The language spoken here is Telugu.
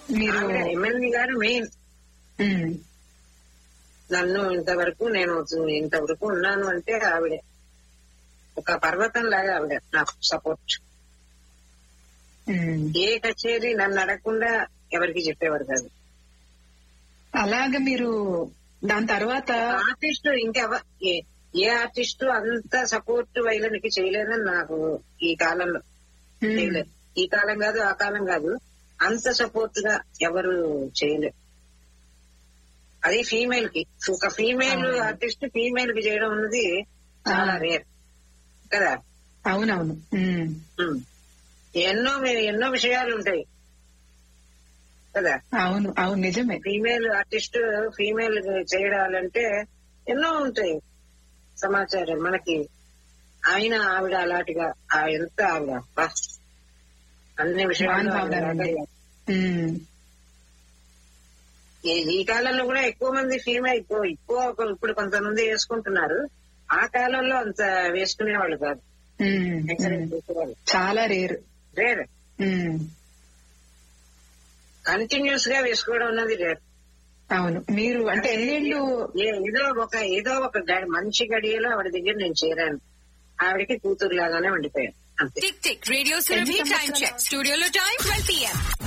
మీరు ఎమ్మెల్యే గారు మెయిన్ ఉమ్, నన్ను ఇంతవరకు నేను ఇంతవరకు ఉన్నాను అంటే ఆవిడే ఒక పర్వతం లాగా ఆవిడ నాకు సపోర్ట్ ఉమ్. ఏ కచేరీ నన్ను అడగకుండా ఎవరికి చెప్పేవారు కాదు అలాగా మీరు దాని తర్వాత ఆర్టిస్ట్ ఇంకెవ ఏ- ఏ ఆర్టిస్ట్ అంత సపోర్ట్ వైలన్కి చేయలేదని నాకు ఈ కాలంలో ఉమ్, చేయలేదు ఈ కాలం కాదు ఆ కాలం కాదు అంత సపోర్ట్ గా ఎవరు చేయలేదు అది ఫీమేల్ కి ఒక ఫీమేల్ అవును. ఆర్టిస్ట్ ఫీమేల్ కి చేయడం అన్నది చాలా అవును. రేర్ కదా అవునవును ఉమ్, ఉమ్. ఎన్నో మీ- ఎన్నో విషయాలు ఉంటాయి కదా అవును అవును నిజమే ఫీమేల్ ఆర్టిస్ట్ ఫీమేల్ చేయడాలంటే ఎన్నో ఉంటాయి సమాచారం మనకి ఆయన ఆవిడ అలాంటిగా ఆ ఎంత ఆవిడ అబ్బా. అన్ని విషయాలు మహానుభావురాలండి. ఉమ్, ఈ- ఈ కాలంలో కూడా ఎక్కువ మంది ఫీమేల్ ఎక్కువ ఎక్కువ ఒక- ఇప్పుడు కొంతమంది వేసుకుంటున్నారు ఆ కాలంలో అంత వేసుకునే వాళ్ళు కాదు ఉమ్, ఉమ్. ఎంకరేజ్ చేసేవాళ్ళు చాలా రేర్ రేర్ ఉమ్, కంటిన్యూస్ గా వేసుకోవడం అన్నది రేర్ అవును మీరు అంటే ఎన్నేళ్ళు ఏ- ఏదో ఒక ఏదో ఒక గ- మంచి గడియలో ఆవిడ దగ్గర నేను చేరాను ఆవిడకి కూతురు లాగానే ఉండిపోయాను అంతే tick tick radio Surabhi time check స్టూడియోలో టైం ట్వెల్వ్ పిఎం